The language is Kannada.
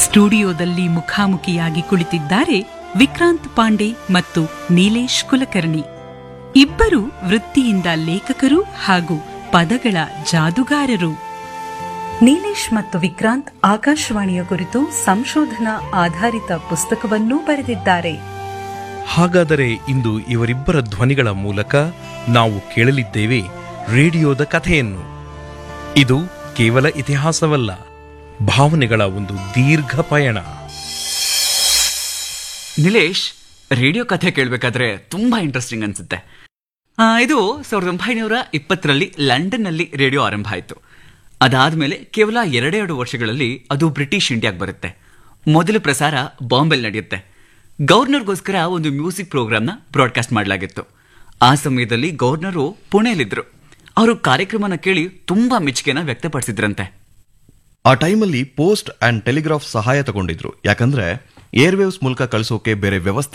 ಸ್ಟುಡಿಯೋದಲ್ಲಿ ಮುಖಾಮುಖಿಯಾಗಿ ಕುಳಿತಿದ್ದಾರೆ ವಿಕ್ರಾಂತ್ ಪಾಂಡೆ ಮತ್ತು ನೀಲೇಶ್ ಕುಲಕರ್ಣಿ ಇಬ್ಬರು ವೃತ್ತಿಯಿಂದ ಲೇಖಕರು ಹಾಗೂ ಪದಗಳ ಜಾದುಗಾರರು ನೀಲೇಶ್ ಮತ್ತು ವಿಕ್ರಾಂತ್ ಆಕಾಶವಾಣಿಯ ಕುರಿತು ಸಂಶೋಧನಾ ಆಧಾರಿತ ಪುಸ್ತಕವನ್ನೂ ಬರೆದಿದ್ದಾರೆ ಹಾಗಾದರೆ ಇಂದು ಇವರಿಬ್ಬರ ಧ್ವನಿಗಳ ಮೂಲಕ ನಾವು ಕೇಳಲಿದ್ದೇವೆ ರೇಡಿಯೋದ ಕಥೆಯನ್ನು ಇದು ಕೇವಲ ಇತಿಹಾಸವಲ್ಲ ಭಾವನೆಗಳ ಒಂದು ದೀರ್ಘ ಪಯಣ ನಿಲೇಶ್ ರೇಡಿಯೋ ಕಥೆ ಕೇಳಬೇಕಾದ್ರೆ ತುಂಬಾ ಇಂಟ್ರೆಸ್ಟಿಂಗ್ ಅನ್ಸುತ್ತೆ ಆ, ಇದು ಸಾವಿರದ ಒಂಬೈನೂರ ಇಪ್ಪತ್ತರಲ್ಲಿ ಲಂಡನ್ನಲ್ಲಿ ರೇಡಿಯೋ ಆರಂಭ ಆಯಿತು ಅದಾದ್ಮೇಲೆ ಕೇವಲ ಎರಡೆರಡು ವರ್ಷಗಳಲ್ಲಿ ಅದು ಬ್ರಿಟಿಷ್ ಇಂಡಿಯಾಗೆ ಬರುತ್ತೆ ಮೊದಲ ಪ್ರಸಾರ ಬಾಂಬೆಲ್ ನಡೆಯುತ್ತೆ ಗವರ್ನರ್ಗೋಸ್ಕರ ಒಂದು ಮ್ಯೂಸಿಕ್ ಪ್ರೋಗ್ರಾಮ್ನ ಬ್ರಾಡ್ಕಾಸ್ಟ್ ಮಾಡಲಾಗಿತ್ತು ಆ ಸಮಯದಲ್ಲಿ ಗವರ್ನರು ಪುಣೆಯಲ್ಲಿದ್ದರು ಅವರು ಕಾರ್ಯಕ್ರಮನ ಕೇಳಿ ತುಂಬಾ ಮೆಚ್ಚುಗೆನ ವ್ಯಕ್ತಪಡಿಸಿದ್ರಂತೆ ಆ ಟೈಮಲ್ಲಿ ಪೋಸ್ಟ್ ಅಂಡ್ ಟೆಲಿಗ್ರಾಫ್ ಸಹಾಯ ತಗೊಂಡಿದ್ರು ಯಾಕಂದ್ರೆ ಏರ್ವೇವ್ಸ್ ಮೂಲಕ ಕಳಿಸೋಕೆ ಬೇರೆ ವ್ಯವಸ್ಥೆ